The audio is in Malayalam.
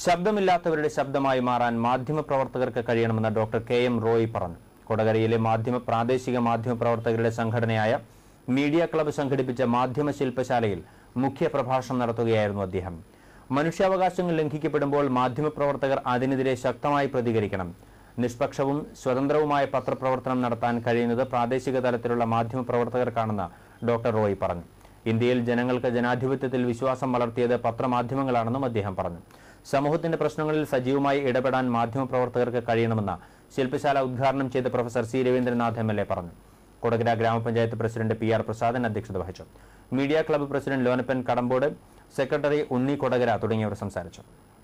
ശബ്ദമില്ലാത്തവരുടെ ശബ്ദമായി മാറാൻ മാധ്യമപ്രവർത്തകർക്ക് കഴിയണമെന്ന് ഡോക്ടർ കെ എം റോയ് പറഞ്ഞു കൊടകരയിലെ മാധ്യമ പ്രാദേശിക മാധ്യമ പ്രവർത്തകരുടെ സംഘടനയായ മീഡിയ ക്ലബ്ബ് സംഘടിപ്പിച്ച മാധ്യമ ശില്പശാലയിൽ മുഖ്യ പ്രഭാഷണം നടത്തുകയായിരുന്നു അദ്ദേഹം മനുഷ്യാവകാശങ്ങൾ ലംഘിക്കപ്പെടുമ്പോൾ മാധ്യമപ്രവർത്തകർ അതിനെതിരെ ശക്തമായി പ്രതികരിക്കണം നിഷ്പക്ഷവും സ്വതന്ത്രവുമായ പത്രപ്രവർത്തനം നടത്താൻ കഴിയുന്നത് പ്രാദേശിക തലത്തിലുള്ള മാധ്യമപ്രവർത്തകർക്കാണെന്ന് ഡോക്ടർ റോയ് പറഞ്ഞു ഇന്ത്യയിൽ ജനങ്ങൾക്ക് ജനാധിപത്യത്തിൽ വിശ്വാസം വളർത്തിയത് പത്രമാധ്യമങ്ങളാണെന്നും അദ്ദേഹം പറഞ്ഞു സമൂഹത്തിന്റെ പ്രശ്നങ്ങളിൽ സജീവമായി ഇടപെടാൻ മാധ്യമപ്രവർത്തകർക്ക് കഴിയണമെന്ന് ശില്പശാല ഉദ്ഘാടനം ചെയ്ത professor C Raveendranath M L A പറഞ്ഞു കൊടകര ഗ്രാമപഞ്ചായത്ത് പ്രസിഡന്റ് പി ആർ പ്രസാദൻ അധ്യക്ഷത വഹിച്ചു media club president Lonappan Kadambode secretary Unni Kodakara തുടങ്ങിയവർ സംസാരിച്ചു